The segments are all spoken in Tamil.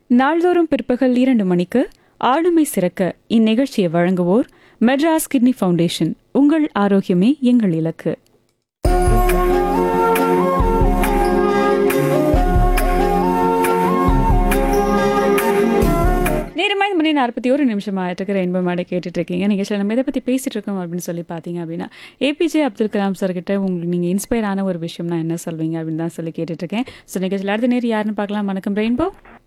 நாள்தோறும் பிற்பகல் இரண்டு மணிக்கு ஆளுமை சிறக்க இந்நிகழ்ச்சியை வழங்குவோர் மெட்ராஸ் கிட்னி ஃபவுண்டேஷன் உங்கள் ஆரோக்கியமே எங்கள் இலக்கு நேரமாக இந்த மணி நாற்பத்தி ஒரு நிமிஷம் ஆயிட்டு ரெயின்போ மாடை கேட்டுட்டு இருக்கீங்க நீங்கள் சில நம்ம எதை பற்றி பேசிட்டு இருக்கோம் அப்படின்னு சொல்லி பார்த்தீங்க அப்படின்னா ஏபிஜே அப்துல் கலாம் சார் கிட்ட உங்களுக்கு நீங்கள் இன்ஸ்பயர் ஆன ஒரு விஷயம்னா என்ன சொல்வீங்க அப்படின்னு தான் சொல்லி கேட்டுட்டு இருக்கேன் ஸோ நிகழ்ச்சியில் அடுத்த நேரம் யாருன்னு பார்க்கலாம் வணக்கம் ரெயின்போ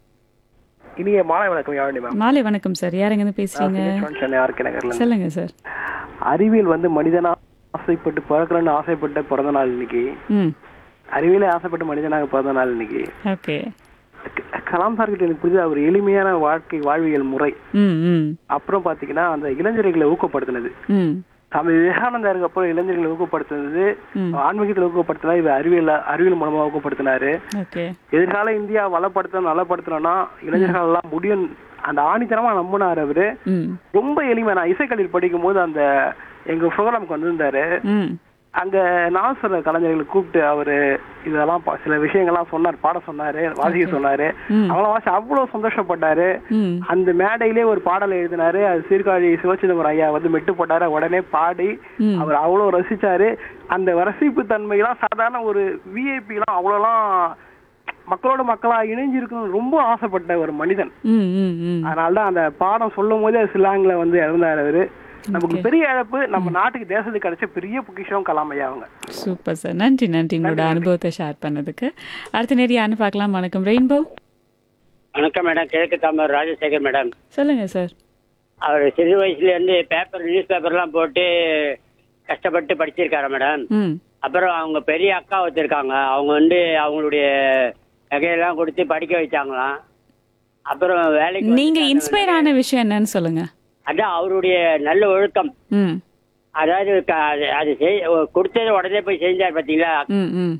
இனிய மாலை வணக்கம் யாழினி மேம் மாலை வணக்கம் சார் யார் எங்கேருந்து பேசுறீங்க சென்னை ஆர்கே நகர்ல சொல்லுங்க சார் அறிவியல் வந்து மனிதனா ஆசைப்பட்டு பிறக்கணும்னு ஆசைப்பட்ட பிறந்த நாள் இன்னைக்கு ம் அறிவியலே ஆசைப்பட்ட மனிதனாக பிறந்த நாள் இன்னைக்கு ஓகே க- கலாம் சார் கிட்ட எனக்கு புரிஞ்சது அவர் எளிமையான வாழ்க்கை வாழ்வியல் முறை ம் ம் அப்புறம் பாத்தீங்கன்னா அந்த இளைஞர்களை ஊக்கப்படுத்தினது ம் சாமி விவேகானந்தருக்கு அப்புறம் இளைஞர்களை ஊக்கப்படுத்தினது ம். ஆன்மீகத்தில் ஊக்கப்படுத்தினா இவர் அறிவியல் அறிவியல் மூலமா ஊக்கப்படுத்தினாரு ஓகே எதிர்கால இந்தியா வளப்படுத்த நலப்படுத்தணும்னா இளைஞர்கள் எல்லாம் முடியும் அந்த ஆணித்தனமா நம்பினார் அவரு ம் ரொம்ப எளிமை நான் இசைக்கல்வியில் படிக்கும் போது அந்த எங்க ப்ரோக்ராமுக்கு வந்திருந்தாரு ம் அங்க நாசுர கலைஞர்களை கூப்பிட்டு அவரு இதெல்லாம் பா- சில விஷயங்கள்லாம் சொன்னார் பாட சொன்னாரு வாசிக்க சொன்னாரு ம். அவங்கள வாசி அவ்வளவு சந்தோஷப்பட்டாரு ம் அந்த மேடையிலே ஒரு பாடல் எழுதினாரு அது சீர்காழி சிவச்சிதம்பரம் ஐயா வந்து மெட்டு போட்டாரு உடனே பாடி ம். அவர் அவ்வளவு ரசிச்சாரு அந்த ரசிப்பு தன்மையெல்லாம் சாதாரண ஒரு விஐபி எல்லாம் அவ்வளவுலாம் மக்களோட மக்களா இணைஞ்சிருக்கணும்னு ரொம்ப ஆசைப்பட்ட ஒரு மனிதன் ம் ம் ம் அதனாலதான் அந்த பாடம் சொல்லும் போதே சிலாங்ல வந்து இறந்தாரு அவரு நமக்கு பெரிய இழப்பு நம்ம நாட்டுக்கு தேசத்துக்கு கிடைச்ச பெரிய பொக்கிஷம் கலாம் ஐயா அவங்க சூப்பர் சார் நன்றி நன்றி உங்களோட அனுபவத்தை ஷேர் பண்ணதுக்கு அடுத்த நேரம் யாருன்னு பார்க்கலாம் வணக்கம் ரெயின்போ வணக்கம் மேடம் கிழக்கு தாமர் ராஜசேகர் மேடம் சொல்லுங்க சார் அவர் சிறு வயசுலேருந்து பேப்பர் நியூஸ் பேப்பர்லாம் போட்டு கஷ்டப்பட்டு படிச்சிருக்காரு மேடம் ம் அப்புறம் அவங்க பெரிய அக்கா வச்சிருக்காங்க அவங்க வந்து அவங்களுடைய நகையெல்லாம் கொடுத்து படிக்க வச்சாங்களாம் அப்புறம் வேலைக்கு நீங்க வந்துட்டாங்க. இன்ஸ்பயர் ஆன விஷயம் என்னன்னு சொல்லுங்க அதான் அவருடைய நல்ல ஒழுக்கம் ம் அதாவது க- அது- அது செய் கொடுத்தது உடனே போய் செஞ்சார் பார்த்தீங்களா ம் ம்